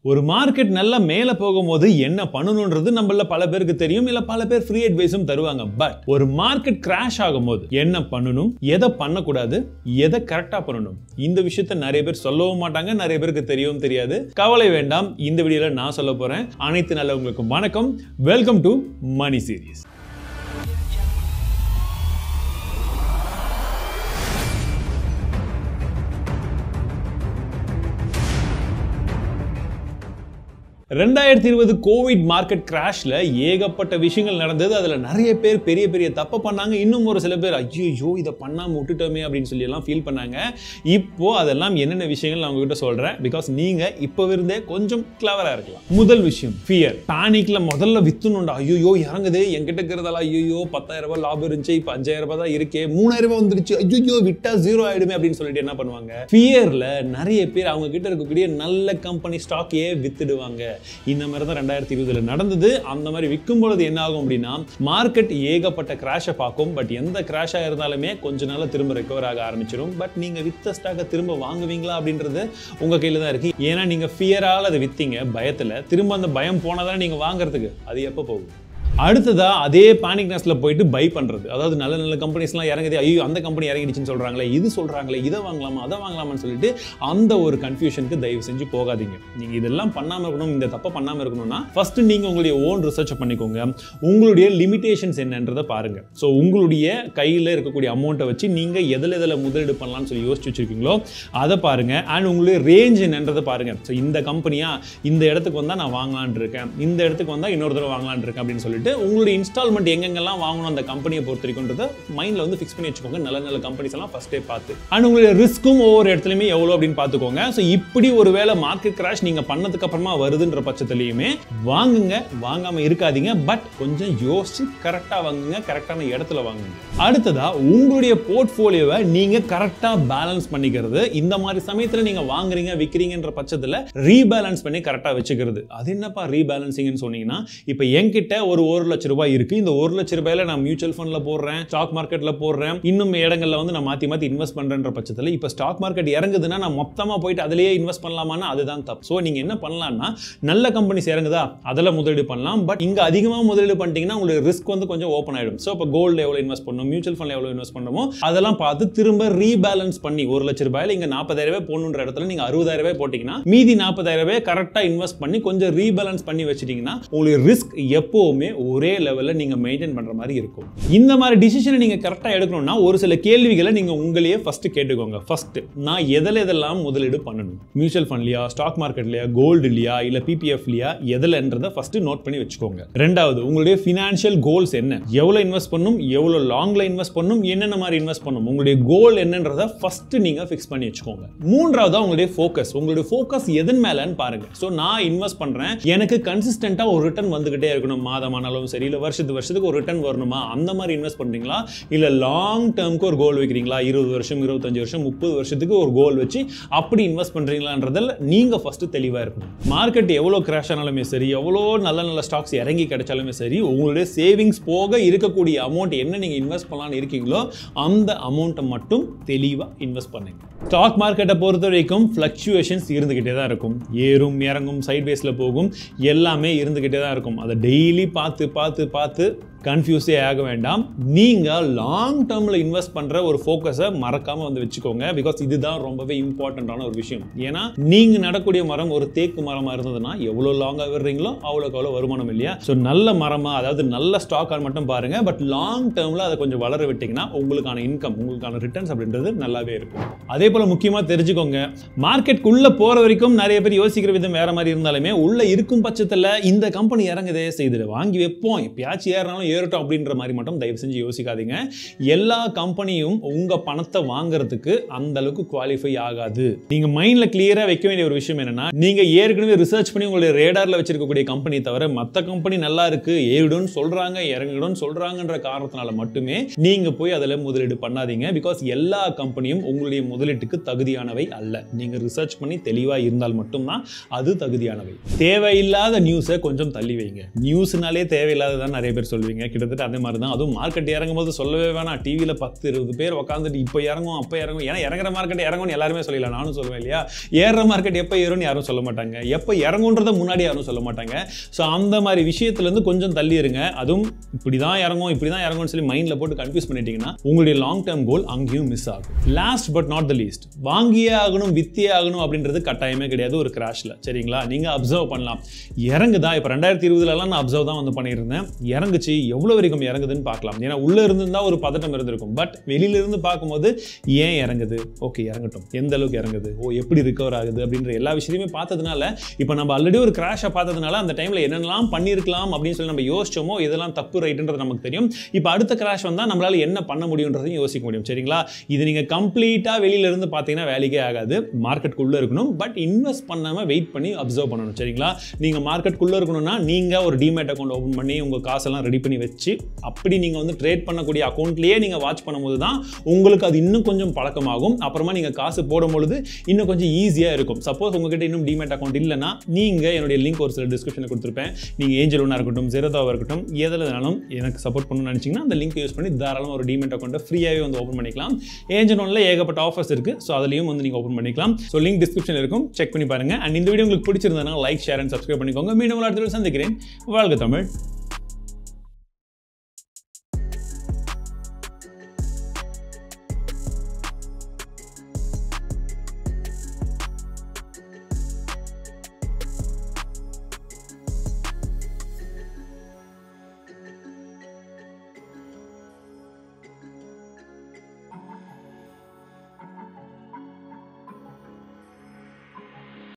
ஒரு மார்க்கெட் நல்லா மேலே போகும்போது என்ன பண்ணணுன்றது நம்மள பல பேருக்கு தெரியும் இல்ல பல பேர் ஃப்ரீ அட்வைஸும் தருவாங்க பட் ஒரு மார்க்கெட் கிராஷ் ஆகும்போது என்ன பண்ணணும் எதை பண்ணக்கூடாது எதை கரெக்டா பண்ணணும் இந்த விஷயத்த நிறைய பேர் சொல்லவும் மாட்டாங்க நிறைய பேருக்கு தெரியவும் தெரியாது கவலை வேண்டாம் இந்த வீடியோல நான் சொல்ல போறேன் அனைத்து நல்லவங்களுக்கும் வணக்கம் வெல்கம் டு மணி சீரிஸ் ரெண்டாயிரத்தி இருபது கோவிட் மார்க்கெட் கிராஷ்ல ஏகப்பட்ட விஷயங்கள் நடந்தது அதுல நிறைய பேர் பெரிய பெரிய தப்பு பண்ணாங்க இன்னும் ஒரு சில பேர் ஐயோ இதை பண்ணாம விட்டுட்டோமே அப்படின்னு சொல்லி எல்லாம் ஃபீல் பண்ணாங்க இப்போ அதெல்லாம் என்னென்ன விஷயங்கள் நான் உங்ககிட்ட சொல்றேன் பிகாஸ் நீங்க இப்போ இருந்தே கொஞ்சம் கிளவரா இருக்கலாம் முதல் விஷயம் ஃபியர் பேனிக்ல முதல்ல வித்துணுண்டா ஐயோ இறங்குது என்கிட்ட இருக்கிறதால ஐயோ பத்தாயிரம் ரூபாய் லாபம் இருந்துச்சு இப்போ அஞ்சாயிரம் ரூபாய் தான் இருக்கே மூணாயிரம் ரூபாய் வந்துருச்சு ஐயோ விட்டா ஜீரோ ஆயிடுமே அப்படின்னு சொல்லிட்டு என்ன பண்ணுவாங்க ஃபியர்ல நிறைய பேர் அவங்க கிட்ட இருக்கக்கூடிய நல்ல கம்பெனி ஸ்டாக்கையே வித்துடுவாங்க இந்த மாதிரி தான் ரெண்டாயிரத்தி இருபதுல நடந்தது அந்த மாதிரி விற்கும் பொழுது என்ன ஆகும் அப்படின்னா மார்க்கெட் ஏகப்பட்ட கிராஷை பார்க்கும் பட் எந்த கிராஷாக இருந்தாலுமே கொஞ்ச நாள்ல திரும்ப ரெக்கவர் ஆக ஆரம்பிச்சிடும் பட் நீங்க வித்த ஸ்டாக்கை திரும்ப வாங்குவீங்களா அப்படின்றது உங்க கையில தான் இருக்கு ஏன்னா நீங்க ஃபியரால் அதை வித்தீங்க பயத்துல திரும்ப அந்த பயம் போனதானே நீங்க வாங்குறதுக்கு அது எப்போ போகும் அடுத்ததா அதே பேனிக்னஸ்ல போயிட்டு பை பண்றது அதாவது நல்ல நல்ல கம்பெனிஸ்லாம் இறங்குது ஐயோ அந்த கம்பெனி இறங்கிடுச்சுன்னு சொல்றாங்களே இது சொல்றாங்களே இதை வாங்கலாமா அதை வாங்கலாமான்னு சொல்லிட்டு அந்த ஒரு கன்ஃபியூஷனுக்கு தயவு செஞ்சு போகாதீங்க நீங்க இதெல்லாம் பண்ணாம இருக்கணும் இந்த தப்பை பண்ணாம இருக்கணும்னா ஃபர்ஸ்ட் நீங்க உங்களுடைய ஓன் ரிசர்ச் பண்ணிக்கோங்க உங்களுடைய லிமிடேஷன்ஸ் என்னன்றதை பாருங்க ஸோ உங்களுடைய கையில் இருக்கக்கூடிய அமௌண்ட்டை வச்சு நீங்க எதில் எதில் முதலீடு பண்ணலாம்னு சொல்லி யோசிச்சு வச்சிருக்கீங்களோ அதை பாருங்க அண்ட் உங்களுடைய ரேஞ்ச் என்னன்றதை பாருங்க ஸோ இந்த கம்பெனியா இந்த இடத்துக்கு வந்தா நான் வாங்கலான் இருக்கேன் இந்த இடத்துக்கு வந்தா இன்னொரு தடவை வாங்கலான் இருக்கேன் அப்படின்னு சொல்லிட்டு உங்களுடைய இன்ஸ்டால்மெண்ட் எங்கெங்கெல்லாம் வாங்கணும் அந்த கம்பெனியை பொறுத்த வரைக்கும்ன்றத மைண்டில் வந்து ஃபிக்ஸ் பண்ணி வச்சுக்கோங்க நல்ல நல்ல கம்பெனிஸ் எல்லாம் ஃபஸ்ட்டே பார்த்து அண்ட் உங்களுடைய ரிஸ்க்கும் ஒவ்வொரு இடத்துலையுமே எவ்வளோ அப்படின்னு பார்த்துக்கோங்க ஸோ இப்படி ஒரு வேளை மார்க்கெட் கிராஷ் நீங்கள் பண்ணதுக்கு அப்புறமா வருதுன்ற பட்சத்துலையுமே வாங்குங்க வாங்காமல் இருக்காதீங்க பட் கொஞ்சம் யோசிச்சு கரெக்டாக வாங்குங்க கரெக்டான இடத்துல வாங்குங்க அடுத்ததா உங்களுடைய போர்ட்ஃபோலியோவை நீங்கள் கரெக்டாக பேலன்ஸ் பண்ணிக்கிறது இந்த மாதிரி சமயத்தில் நீங்கள் வாங்குறீங்க விற்கிறீங்கன்ற பட்சத்தில் ரீபேலன்ஸ் பண்ணி கரெக்டாக வச்சுக்கிறது அது என்னப்பா ரீபேலன்சிங்னு சொன்னீங்கன்னா இப்போ என்கிட்ட ஒரு ஒரு லட்ச ரூபாய் இருக்கு இந்த ஒரு லட்ச ரூபாயில நான் மியூச்சுவல் ஃபண்ட்ல போடுறேன் ஸ்டாக் மார்க்கெட்ல போடுறேன் இன்னும் இடங்கள்ல வந்து நான் மாத்தி மாத்தி இன்வெஸ்ட் பண்றேன்ற பட்சத்தில் இப்போ ஸ்டாக் மார்க்கெட் இறங்குதுன்னா நான் மொத்தமா போயிட்டு அதிலேயே இன்வெஸ்ட் பண்ணலாமான்னா அதுதான் தப்பு ஸோ நீங்க என்ன பண்ணலாம்னா நல்ல கம்பெனிஸ் இறங்குதா அதில் முதலீடு பண்ணலாம் பட் இங்க அதிகமாக முதலீடு பண்ணிட்டீங்கன்னா உங்களுக்கு ரிஸ்க் வந்து கொஞ்சம் ஓப்பன் ஆயிடும் ஸோ இப்போ கோல்டு எவ்வளோ இன்வெஸ்ட் பண்ணணும் மியூச்சுவல் ஃபண்ட்ல எவ்வளோ இன்வெஸ்ட் பண்ணணுமோ அதெல்லாம் பார்த்து திரும்ப ரீபேலன்ஸ் பண்ணி ஒரு லட்ச ரூபாயில இங்க நாற்பதாயிரம் ரூபாய் போகணுன்ற இடத்துல நீங்க அறுபதாயிரம் ரூபாய் போட்டீங்கன்னா மீதி நாற்பதாயிரம் ரூபாய் கரெக்டாக இன்வெஸ்ட் பண்ணி கொஞ்சம் ரீபேலன்ஸ் பண்ணி வச்சிட்டீங்கன்னா உங்களுக்கு ரிஸ்க் எப்போவுமே ஒரே லெவலில் நீங்கள் மெயின்டைன் பண்ணுற மாதிரி இருக்கும் இந்த மாதிரி டிசிஷனை நீங்கள் கரெக்டாக எடுக்கணும்னா ஒரு சில கேள்விகளை நீங்கள் உங்களையே ஃபர்ஸ்ட் கேட்டுக்கோங்க ஃபர்ஸ்ட் நான் எதில் எதெல்லாம் முதலீடு பண்ணணும் மியூச்சுவல் ஃபண்ட்லையா ஸ்டாக் மார்க்கெட்லையா கோல்டு இல்லையா இல்லை பிபிஎஃப்லையா எதில்ன்றதை ஃபர்ஸ்ட் நோட் பண்ணி வச்சுக்கோங்க ரெண்டாவது உங்களுடைய ஃபினான்ஷியல் கோல்ஸ் என்ன எவ்வளோ இன்வெஸ்ட் பண்ணும் எவ்வளோ லாங்ல இன்வெஸ்ட் பண்ணும் என்னென்ன மாதிரி இன்வெஸ்ட் பண்ணும் உங்களுடைய கோல் என்னன்றதை ஃபர்ஸ்ட் நீங்கள் ஃபிக்ஸ் பண்ணி வச்சுக்கோங்க மூன்றாவது உங்களுடைய ஃபோக்கஸ் உங்களுடைய ஃபோக்கஸ் எதன் மேலன்னு பாருங்க ஸோ நான் இன்வெஸ்ட் பண்ணுறேன் எனக்கு கன்சிஸ்டண்ட்டாக ஒரு ரிட்டர்ன் வந்துகிட்டே இருக்கணும் மாதமானாலும் சரி இல்லை வருஷத்து வருஷத்துக்கு ஒரு ரிட்டர்ன் வரணுமா அந்த மாதிரி இன்வெஸ்ட் பண்ணுறீங்களா இல்லை லாங் டேர்முக்கு ஒரு கோல் வைக்கிறீங்களா இருபது வருஷம் இருபத்தஞ்சு வருஷம் முப்பது வருஷத்துக்கு ஒரு கோல் வச்சு அப்படி இன்வெஸ்ட் பண்ணுறீங்களான்றதில் நீங்கள் ஃபஸ்ட்டு தெளிவாக இருக்கணும் மார்க்கெட் எவ்வளோ கிராஷ் ஆனாலுமே சரி எவ்வளோ நல்ல நல்ல ஸ்டாக்ஸ் இறங்கி கிடைச்சாலுமே சரி உங்களுடைய சேவிங்ஸ் போக இருக்கக்கூடிய அமௌண்ட் என்ன நீங்கள் இன்வெஸ்ட் பண்ணலாம்னு இருக்கீங்களோ அந்த அமௌண்ட்டை மட்டும் தெளிவாக இன்வெஸ்ட் பண்ணுங்க ஸ்டாக் மார்க்கெட்டை பொறுத்த வரைக்கும் ஃப்ளக்சுவேஷன்ஸ் இருந்துக்கிட்டே தான் இருக்கும் ஏறும் இறங்கும் சைட் பேஸில் போகும் எல்லாமே இருந்துக்கிட்டே தான் இருக்கும் அதை டெய்லி பார்த்து பார்த்து பார்த்து கன்ஃபியூஸே ஆக வேண்டாம் நீங்கள் லாங் டேர்மில் இன்வெஸ்ட் பண்ணுற ஒரு ஃபோக்கஸை மறக்காமல் வந்து வச்சுக்கோங்க பிகாஸ் இதுதான் ரொம்பவே இம்பார்ட்டண்ட்டான ஒரு விஷயம் ஏன்னா நீங்கள் நடக்கூடிய மரம் ஒரு தேக்கு மரமாக இருந்ததுன்னா எவ்வளோ லாங்காக விடுறீங்களோ அவ்வளோக்கு அவ்வளோ வருமானம் இல்லையா ஸோ நல்ல மரமாக அதாவது நல்ல ஸ்டாக்காக மட்டும் பாருங்க பட் லாங் டேர்மில் அதை கொஞ்சம் வளர விட்டிங்கன்னா உங்களுக்கான இன்கம் உங்களுக்கான ரிட்டர்ன்ஸ் அப்படின்றது நல்லாவே இருக்கும் அதே போல் முக்கியமாக தெரிஞ்சுக்கோங்க மார்க்கெட்டுக்குள்ளே போகிற வரைக்கும் நிறைய பேர் யோசிக்கிற விதம் வேற மாதிரி இருந்தாலுமே உள்ள இருக்கும் பட்சத்தில் இந்த கம்பெனி இறங்குதே செய்து வாங்கி வைப்போம் எப்பயாச்சும் ஏறினாலும் ஏறட்டும் அப்படின்ற மாதிரி மட்டும் தயவு செஞ்சு யோசிக்காதீங்க எல்லா கம்பெனியும் உங்க பணத்தை வாங்குறதுக்கு அந்த அளவுக்கு குவாலிஃபை ஆகாது நீங்க மைண்ட்ல கிளியரா வைக்க வேண்டிய ஒரு விஷயம் என்னன்னா நீங்க ஏற்கனவே ரிசர்ச் பண்ணி உங்களுடைய ரேடார்ல வச்சிருக்கக்கூடிய கம்பெனி தவிர மற்ற கம்பெனி நல்லா இருக்கு ஏறிடும் சொல்றாங்க இறங்கிடும் சொல்றாங்கன்ற காரணத்தினால மட்டுமே நீங்க போய் அதில் முதலீடு பண்ணாதீங்க பிகாஸ் எல்லா கம்பெனியும் உங்களுடைய முதலீட்டுக்கு தகுதியானவை அல்ல நீங்க ரிசர்ச் பண்ணி தெளிவா இருந்தால் மட்டும்தான் அது தகுதியானவை தேவையில்லாத நியூஸை கொஞ்சம் தள்ளி வைங்க நியூஸ்னாலே தேவையில்லாததான் நிறைய பேர் சொல்வீங்க இருக்குங்க கிட்டத்தட்ட அதே மாதிரி தான் அதுவும் மார்க்கெட் இறங்கும் போது சொல்லவே வேணாம் டிவியில் பத்து இருபது பேர் உட்காந்துட்டு இப்போ இறங்கும் அப்போ இறங்கும் ஏன்னா இறங்குற மார்க்கெட் இறங்கும்னு எல்லாருமே சொல்லலாம் நானும் சொல்லுவேன் இல்லையா ஏறுற மார்க்கெட் எப்போ ஏறும்னு யாரும் சொல்ல மாட்டாங்க எப்போ இறங்குன்றதை முன்னாடி யாரும் சொல்ல மாட்டாங்க ஸோ அந்த மாதிரி விஷயத்துலேருந்து கொஞ்சம் தள்ளி இருங்க அதுவும் இப்படி தான் இறங்கும் இப்படி தான் இறங்கும்னு சொல்லி மைண்டில் போட்டு கன்ஃபியூஸ் பண்ணிட்டீங்கன்னா உங்களுடைய லாங் டேர்ம் கோல் அங்கேயும் மிஸ் ஆகும் last but not the least வாங்கியே ஆகணும் வித்தியே ஆகணும் அப்படின்றது கட்டாயமே கிடையாது ஒரு கிராஷில் சரிங்களா நீங்கள் அப்சர்வ் பண்ணலாம் இறங்குதா இப்போ ரெண்டாயிரத்தி இருபதுலலாம் நான் அப்சர்வ் தான் வந்து பண்ணியிருந்தேன் இறங்குச்சு எவ்வளோ வரைக்கும் இறங்குதுன்னு பார்க்கலாம் ஏன்னா உள்ளே இருந்திருந்தா ஒரு பதட்டம் இருந்திருக்கும் பட் வெளியிலிருந்து பார்க்கும்போது ஏன் இறங்குது ஓகே இறங்கட்டும் எந்த அளவுக்கு இறங்குது ஓ எப்படி ரிகவர் ஆகுது அப்படின்ற எல்லா விஷயத்தையுமே பார்த்ததுனால இப்போ நம்ம ஆல்ரெடி ஒரு கிராஷை பார்த்ததுனால அந்த டைமில் என்னென்னலாம் பண்ணியிருக்கலாம் அப்படின்னு சொல்லி நம்ம யோசிச்சோமோ இதெல்லாம் தப்பு ரைட்டுன்றது நமக்கு தெரியும் இப்போ அடுத்த கிராஷ் வந்தால் நம்மளால் என்ன பண்ண முடியுன்றதையும் யோசிக்க முடியும் சரிங்களா இது நீங்கள் கம்ப்ளீட்டாக வெளியிலேருந்து பார்த்தீங்கன்னா வேலைக்கே ஆகாது மார்க்கெட்டுக்குள்ளே இருக்கணும் பட் இன்வெஸ்ட் பண்ணாமல் வெயிட் பண்ணி அப்சர்வ் பண்ணணும் சரிங்களா நீங்கள் மார்க்கெட்டுக்குள்ளே இருக்கணும்னா நீங்கள் ஒரு டிமேட் அக்கௌண்ட் ஓப்பன் பண்ணி உங்கள் காசெல்லாம் ரெடி பண்ணி வச்சு அப்படி நீங்கள் வந்து ட்ரேட் பண்ணக்கூடிய அக்கௌண்ட்லேயே நீங்கள் வாட்ச் பண்ணும்போது தான் உங்களுக்கு அது இன்னும் கொஞ்சம் பழக்கமாகும் அப்புறமா நீங்கள் காசு போடும்பொழுது இன்னும் கொஞ்சம் ஈஸியாக இருக்கும் சப்போஸ் உங்ககிட்ட இன்னும் டிமேட் அக்கௌண்ட் இல்லைன்னா நீங்கள் என்னுடைய லிங்க் ஒரு சில டிஸ்கிரிப்ஷனில் கொடுத்துருப்பேன் நீங்கள் ஏஞ்சல் ஒன்றா இருக்கட்டும் ஜெரதாவாக இருக்கட்டும் எதில் வேணாலும் எனக்கு சப்போர்ட் பண்ணணும்னு நினச்சிங்கன்னா அந்த லிங்க் யூஸ் பண்ணி தாராளமாக ஒரு டிமேட் அக்கௌண்ட்டை ஃப்ரீயாகவே வந்து ஓப்பன் பண்ணிக்கலாம் ஏஞ்சல் ஒன்ல ஏகப்பட்ட ஆஃபர்ஸ் இருக்குது ஸோ அதுலேயும் வந்து நீங்கள் ஓப்பன் பண்ணிக்கலாம் ஸோ லிங்க் டிஸ்கிரிப்ஷன் இருக்கும் செக் பண்ணி பாருங்கள் அண்ட் இந்த வீடியோ உங்களுக்கு பிடிச்சிருந்ததுனா லைக் ஷேர் அண்ட் சப்ஸ்கிரைப் பண்ணிக்கோங்க மீண்டும் அடுத்த வீடியோ சந்திக்கிறேன் வாழ்க தமிழ்